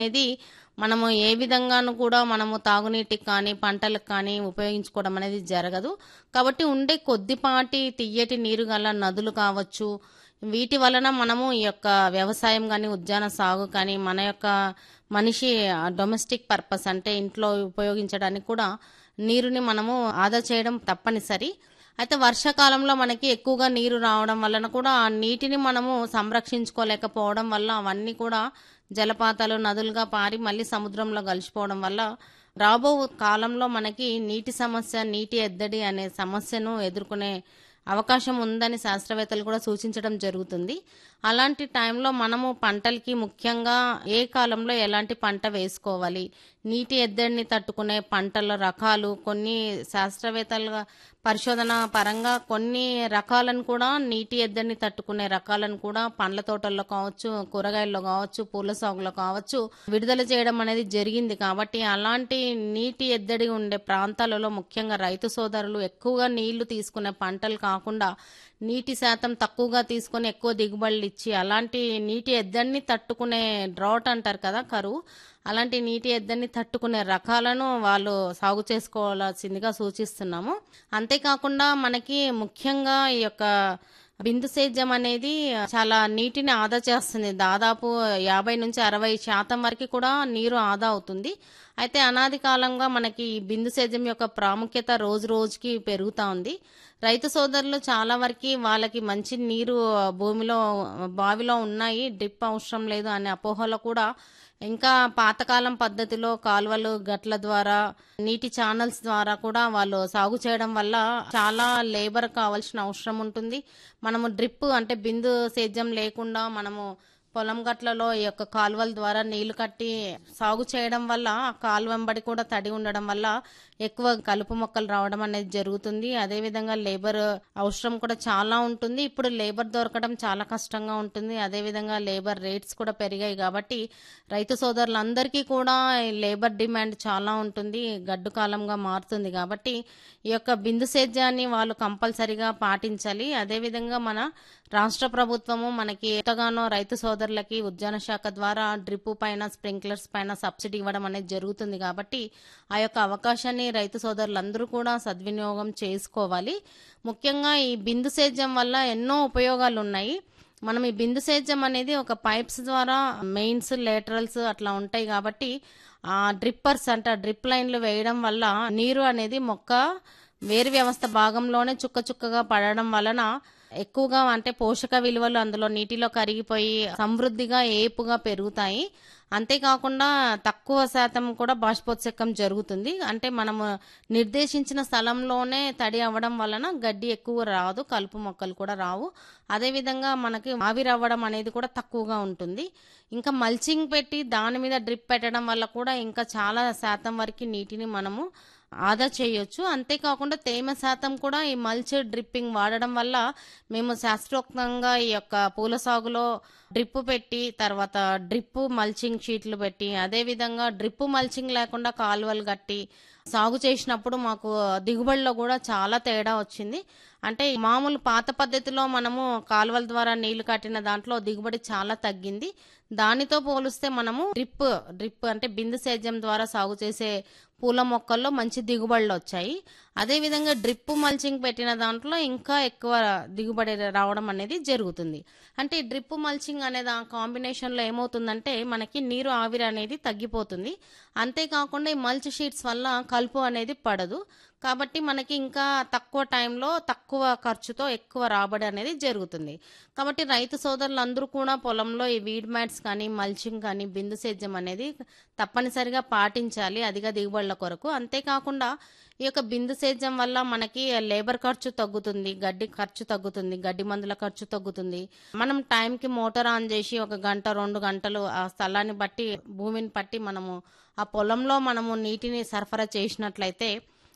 అనేది మనము ఏ విధంగాను కూడా మనము తాగునీటికి కానీ పంటలకు కానీ ఉపయోగించుకోవడం అనేది జరగదు కాబట్టి ఉండే కొద్దిపాటి తియ్యటి నీరు గల నదులు కావచ్చు వీటి వలన మనము ఈ యొక్క వ్యవసాయం కానీ ఉద్యాన సాగు కానీ మన యొక్క మనిషి డొమెస్టిక్ పర్పస్ అంటే ఇంట్లో ఉపయోగించడానికి కూడా నీరుని మనము ఆదా చేయడం తప్పనిసరి అయితే వర్షాకాలంలో మనకి ఎక్కువగా నీరు రావడం వలన కూడా ఆ నీటిని మనము సంరక్షించుకోలేకపోవడం వల్ల అవన్నీ కూడా జలపాతాలు నదులుగా పారి మళ్ళీ సముద్రంలో కలిసిపోవడం వల్ల రాబో కాలంలో మనకి నీటి సమస్య నీటి ఎద్దడి అనే సమస్యను ఎదుర్కొనే అవకాశం ఉందని శాస్త్రవేత్తలు కూడా సూచించడం జరుగుతుంది అలాంటి టైంలో మనము పంటలకి ముఖ్యంగా ఏ కాలంలో ఎలాంటి పంట వేసుకోవాలి నీటి ఎద్దడిని తట్టుకునే పంటల రకాలు కొన్ని శాస్త్రవేత్తలుగా పరిశోధన పరంగా కొన్ని రకాలను కూడా నీటి ఎద్దడిని తట్టుకునే రకాలను కూడా పండ్ల తోటల్లో కావచ్చు కూరగాయల్లో కావచ్చు పూల సాగులో కావచ్చు విడుదల చేయడం అనేది జరిగింది కాబట్టి అలాంటి నీటి ఎద్దడి ఉండే ప్రాంతాలలో ముఖ్యంగా రైతు సోదరులు ఎక్కువగా నీళ్లు తీసుకునే పంటలు కాకుండా నీటి శాతం తక్కువగా తీసుకొని ఎక్కువ దిగుబడులు ఇచ్చి అలాంటి నీటి ఎద్దడిని తట్టుకునే డ్రాట్ అంటారు కదా కరువు అలాంటి నీటి ఎద్దడిని తట్టుకునే రకాలను వాళ్ళు సాగు చేసుకోవాల్సిందిగా సూచిస్తున్నాము అంతేకాకుండా మనకి ముఖ్యంగా ఈ యొక్క బిందు సేద్యం అనేది చాలా నీటిని ఆదా చేస్తుంది దాదాపు యాభై నుంచి అరవై శాతం వరకు కూడా నీరు ఆదా అవుతుంది అయితే అనాది కాలంగా మనకి ఈ బిందు సేద్యం యొక్క ప్రాముఖ్యత రోజు రోజుకి పెరుగుతా ఉంది రైతు సోదరులు చాలా వరకు వాళ్ళకి మంచి నీరు భూమిలో బావిలో ఉన్నాయి డ్రిప్ అవసరం లేదు అనే అపోహలో కూడా ఇంకా పాతకాలం పద్ధతిలో కాలువలు గట్ల ద్వారా నీటి ఛానల్స్ ద్వారా కూడా వాళ్ళు సాగు చేయడం వల్ల చాలా లేబర్ కావాల్సిన అవసరం ఉంటుంది మనము డ్రిప్ అంటే బిందు సేద్యం లేకుండా మనము పొలం గట్లలో ఈ యొక్క కాలువల ద్వారా నీళ్లు కట్టి సాగు చేయడం వల్ల ఆ కాలువంబడి కూడా తడి ఉండడం వల్ల ఎక్కువ కలుపు మొక్కలు రావడం అనేది జరుగుతుంది అదేవిధంగా లేబర్ అవసరం కూడా చాలా ఉంటుంది ఇప్పుడు లేబర్ దొరకడం చాలా కష్టంగా ఉంటుంది అదేవిధంగా లేబర్ రేట్స్ కూడా పెరిగాయి కాబట్టి రైతు సోదరులందరికీ కూడా ఈ లేబర్ డిమాండ్ చాలా ఉంటుంది గడ్డు కాలంగా మారుతుంది కాబట్టి ఈ యొక్క బిందు సేద్యాన్ని వాళ్ళు కంపల్సరిగా పాటించాలి అదేవిధంగా మన రాష్ట్ర ప్రభుత్వము మనకి ఎంతగానో రైతు సోదరులకి ఉద్యాన శాఖ ద్వారా డ్రిప్ పైన స్ప్రింక్లర్స్ పైన సబ్సిడీ ఇవ్వడం అనేది జరుగుతుంది కాబట్టి ఆ యొక్క అవకాశాన్ని రైతు సోదరులందరూ కూడా సద్వినియోగం చేసుకోవాలి ముఖ్యంగా ఈ బిందు సేద్యం వల్ల ఎన్నో ఉపయోగాలు ఉన్నాయి మనం ఈ బిందు సేద్యం అనేది ఒక పైప్స్ ద్వారా మెయిన్స్ లేటరల్స్ అట్లా ఉంటాయి కాబట్టి ఆ డ్రిప్పర్స్ అంటే డ్రిప్ లైన్లు వేయడం వల్ల నీరు అనేది మొక్క వేరు వ్యవస్థ భాగంలోనే చుక్క చుక్కగా పడడం వలన ఎక్కువగా అంటే పోషక విలువలు అందులో నీటిలో కరిగిపోయి సమృద్ధిగా ఏపుగా పెరుగుతాయి అంతేకాకుండా తక్కువ శాతం కూడా బాష్పోత్సకం జరుగుతుంది అంటే మనము నిర్దేశించిన స్థలంలోనే తడి అవ్వడం వలన గడ్డి ఎక్కువ రాదు కలుపు మొక్కలు కూడా రావు అదేవిధంగా మనకి ఆవిరవ్వడం అనేది కూడా తక్కువగా ఉంటుంది ఇంకా మల్చింగ్ పెట్టి దాని మీద డ్రిప్ పెట్టడం వల్ల కూడా ఇంకా చాలా శాతం వరకు నీటిని మనము ఆదా చేయొచ్చు అంతేకాకుండా తేమ శాతం కూడా ఈ మల్చ్ డ్రిప్పింగ్ వాడడం వల్ల మేము శాస్త్రోక్తంగా ఈ యొక్క పూల సాగులో డ్రిప్ పెట్టి తర్వాత డ్రిప్ మల్చింగ్ షీట్లు పెట్టి అదేవిధంగా డ్రిప్ మల్చింగ్ లేకుండా కాలువలు కట్టి సాగు చేసినప్పుడు మాకు దిగుబడిలో కూడా చాలా తేడా వచ్చింది అంటే మామూలు పాత పద్ధతిలో మనము కాలువల ద్వారా నీళ్లు కట్టిన దాంట్లో దిగుబడి చాలా తగ్గింది దానితో పోలిస్తే మనము డ్రిప్ డ్రిప్ అంటే బిందు సేద్యం ద్వారా సాగు చేసే పూల మొక్కల్లో మంచి దిగుబడులు వచ్చాయి అదేవిధంగా డ్రిప్ మల్చింగ్ పెట్టిన దాంట్లో ఇంకా ఎక్కువ దిగుబడి రావడం అనేది జరుగుతుంది అంటే ఈ డ్రిప్ మల్చింగ్ అనే దా కాంబినేషన్లో ఏమవుతుందంటే మనకి నీరు ఆవిరి అనేది తగ్గిపోతుంది అంతేకాకుండా ఈ మల్చ్ షీట్స్ వల్ల కలుపు అనేది పడదు కాబట్టి మనకి ఇంకా తక్కువ టైంలో తక్కువ ఖర్చుతో ఎక్కువ రాబడి అనేది జరుగుతుంది కాబట్టి రైతు సోదరులందరూ కూడా పొలంలో ఈ వీడ్ మ్యాట్స్ కానీ మల్చింగ్ కానీ బిందు సేద్యం అనేది తప్పనిసరిగా పాటించాలి అధిక దిగుబడుల కొరకు అంతేకాకుండా ఈ యొక్క బిందు సేద్యం వల్ల మనకి లేబర్ ఖర్చు తగ్గుతుంది గడ్డి ఖర్చు తగ్గుతుంది గడ్డి మందుల ఖర్చు తగ్గుతుంది మనం టైంకి మోటార్ ఆన్ చేసి ఒక గంట రెండు గంటలు ఆ స్థలాన్ని బట్టి భూమిని బట్టి మనము ఆ పొలంలో మనము నీటిని సరఫరా చేసినట్లయితే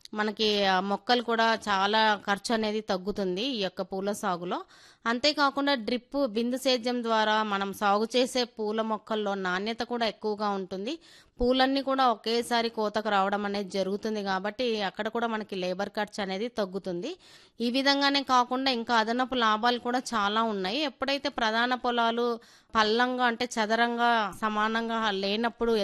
మనకి ఆ మొక్కలు కూడా చాలా ఖర్చు అనేది తగ్గుతుంది ఈ యొక్క పూల సాగులో అంతేకాకుండా డ్రిప్ బిందు సేద్యం ద్వారా మనం సాగు చేసే పూల మొక్కల్లో నాణ్యత కూడా ఎక్కువగా ఉంటుంది పూలన్నీ కూడా ఒకేసారి కోతకు రావడం అనేది జరుగుతుంది కాబట్టి అక్కడ కూడా మనకి లేబర్ ఖర్చు అనేది తగ్గుతుంది ఈ విధంగానే కాకుండా ఇంకా అదనపు లాభాలు కూడా చాలా ఉన్నాయి ఎప్పుడైతే ప్రధాన పొలాలు పల్లంగా అంటే చదరంగా సమానంగా లేనప్పుడు